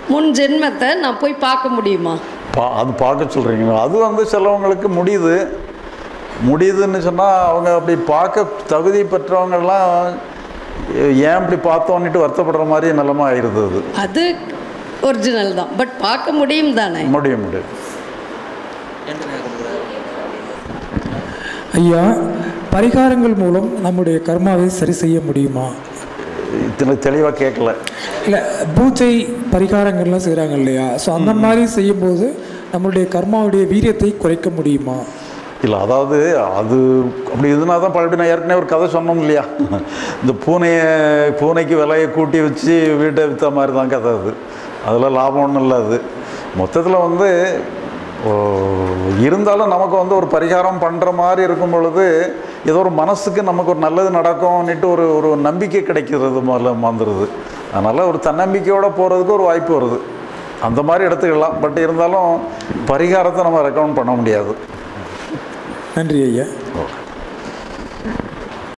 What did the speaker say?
முன் ஜென்மத்தை நான் போய் பார்க்க முடியுமா பா அது பார்க்க சொல்கிறீங்க அது வந்து சிலவங்களுக்கு முடியுது முடியுதுன்னு சொன்னால் அவங்க அப்படி பார்க்க தகுதி பெற்றவங்கெல்லாம் ஏன் இப்படி பார்த்தோன்னுட்டு வருத்தப்படுற மாதிரி நிலமா ஆயிடுது அது அது ஒரிஜினல் தான் பட் பார்க்க முடியும் தானே முடியும் முடியும் ஐயா பரிகாரங்கள் மூலம் நம்முடைய கர்மாவை சரி செய்ய முடியுமா இத்தனை தெளிவாக கேட்கல இல்லை பூஜை பரிகாரங்கள்லாம் செய்கிறாங்க இல்லையா ஸோ அந்த மாதிரி செய்யும்போது நம்மளுடைய கர்மாவுடைய வீரியத்தை குறைக்க முடியுமா இல்லை அதாவது அது அப்படி இதுனா தான் பழப்பி நான் ஏற்கனவே ஒரு கதை சொன்னோம் இல்லையா இந்த பூனையை பூனைக்கு விலையை கூட்டி வச்சு வீட்டை விற்ற மாதிரி தான் கதை அது அதில் லாபம் ஒன்றும் இல்லை அது மொத்தத்தில் வந்து ஓ, இருந்தாலும் நமக்கு வந்து ஒரு பரிகாரம் பண்ணுற மாதிரி இருக்கும் பொழுது ஏதோ ஒரு மனசுக்கு நமக்கு ஒரு நல்லது நடக்கும்னுட்டு ஒரு ஒரு நம்பிக்கை கிடைக்கிறது முதல்ல வந்துடுது அதனால் ஒரு தன்னம்பிக்கையோடு போகிறதுக்கு ஒரு வாய்ப்பு வருது அந்த மாதிரி எடுத்துக்கலாம் பட் இருந்தாலும் பரிகாரத்தை நம்ம ரெக்கமெண்ட் பண்ண முடியாது நன்றி ஐயா ஓகே